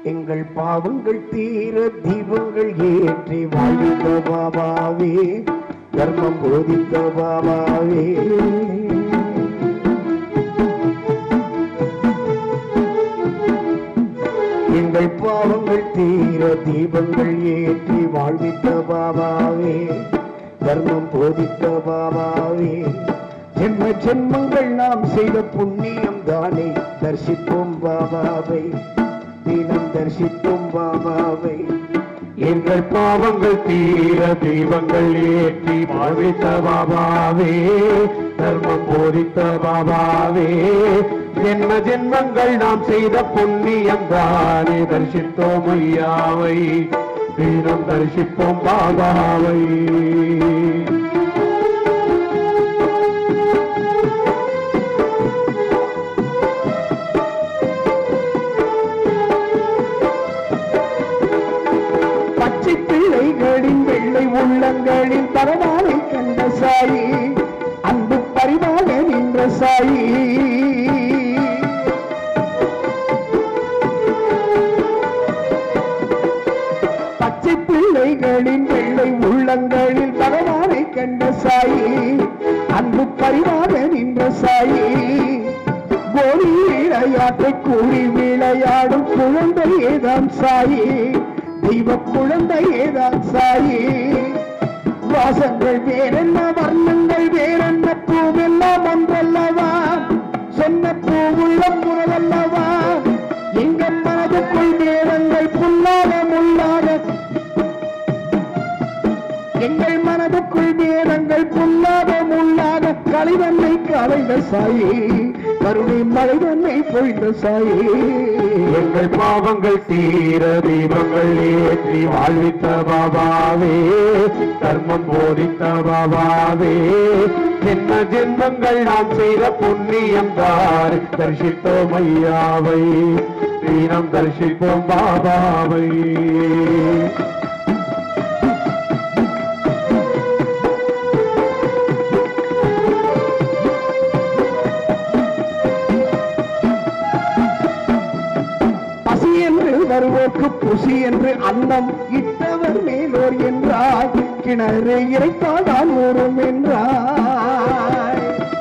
எங்கள் பாவங்கள் தீர தீபங்கள் ஏற்றி வாழ்ந்த பாபாவே தர்மம் போதித்த பாபாவே எங்கள் பாவங்கள் தீர தீபங்கள் ஏற்றி வாழ்வித்த பாபாவே தர்மம் போதித்த பாபாவே ஜென்ம ஜென்மங்கள் நாம் செய்த புண்ணியம் தானே தரிசிப்போம் பாபாவை தினம் தரிசிப்போம் பாபாவை எங்கள் பாவங்கள் தீர தீபங்கள் ஏற்றி வாழ்வித்த பாபாவே தர்மம் போதித்த பாபாவே ஜென்ம ஜென்மங்கள் நாம் செய்த புண்ணியம் தானே தரிசித்தோம் ஐயாவை தினம் தரிசிப்போம் பாபாவை பச்சை பிள்ளைகளின் வெள்ளை உள்ளங்களின் பரவாலை கண்ட சாயி அன்பு பரிவாக நின்ற சாயி பச்சை பிள்ளைகளின் வெள்ளை உள்ளங்களில் பகவானை கண்ட சாயி அன்பு பரிவாக நின்ற சாயி கோரி விளையாட்டை கூறி விளையாடும் குழந்தை ஏதான் சாயி தெய்வ குழந்தை ஏதான் சாயி வாசங்கள் வேறென்ன வர்ணங்கள் வேறென்ன பூவெல்லாம் ஒன்றல்லவா சொன்ன பூவுள்ளம் உறவல்லவா எங்கள் மனதுக்குள் வேதங்கள் புல்லாக முள்ளாக எங்கள் மனதுக்குள் வேதங்கள் புல்லாக முள்ளாக கலைவன்னை கலைந்த சாயி கருணை மலைவன்னை பொய்ந்த சாயி எங்கள் பாவங்கள் தீர தீபங்கள் ஏற்றி வாழ்வித்த பாபாவே தர்மம் போதித்த பாபாவே ஜென்ம ஜென்மங்கள் நாம் செய்த புண்ணியம் தார் தரிசித்தோம் ஐயாவை தீனம் தரிசிப்போம் பாபாவை பசி என்று வருவோர்க்கு புசி என்று அன்னம் இட்டவர் மேலோர் என்றாய் கிணறு இறைத்தாதான் ஊறும் என்றாய்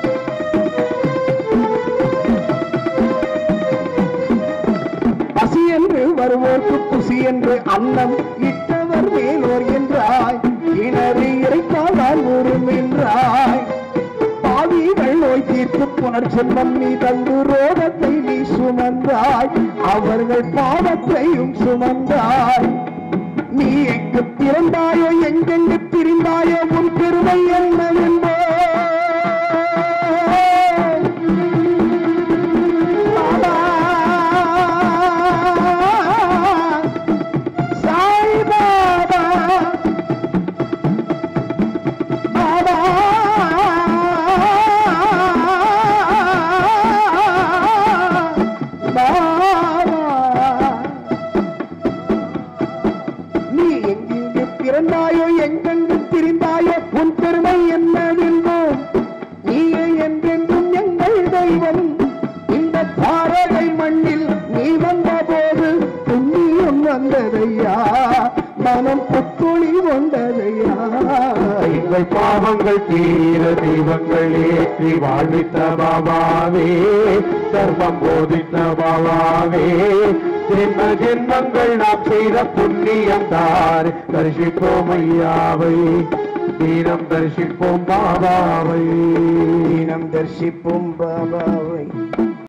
பசி என்று வருவோர்க்கு புசி என்று அன்னம் இட்டவர் மேலோர் என்றாய் கிணறு இறைத்தாதான் ஊறும் என்றாய் பாவிகள் நோய் தீர்த்து புனர்ஜென்மம் நீ தந்து ரோகத்தை நீ சுமந்தாய் அவர்கள் பாவத்தையும் சுமந்தாய் நீ எங்கு பிறந்தாயோ எங்கெங்கு பிரிந்தாயோ உன் பெருமை என்னவென்போ பாபா, சாய் பாபா பாபா பாபா நீ எங்கெங்கு பிறந்தாயோ எங்கெங்கு திரிந்தாயோ உன் பெருமை என்னவென்போம் நீயே என்றென்றும் எங்கள் தெய்வம் இந்த தாரகை மண்ணில் நீ வந்த போது புண்ணியம் வந்ததையா மனம் புத்துளி கொண்டதையா எங்கள் பாவங்கள் தீர தெய்வங்கள் ஏற்றி வாழ்வித்த பாபாவே தர்மம் போதித்த பாபாவே ஜென்ம ஜென்மங்கள் நாம் செய்த புண்ணியம் தார் தரிசிப்போம் ஐயாவை தீனம் தரிசிப்போம் பாபாவை தினம் தரிசிப்போம் பாபாவை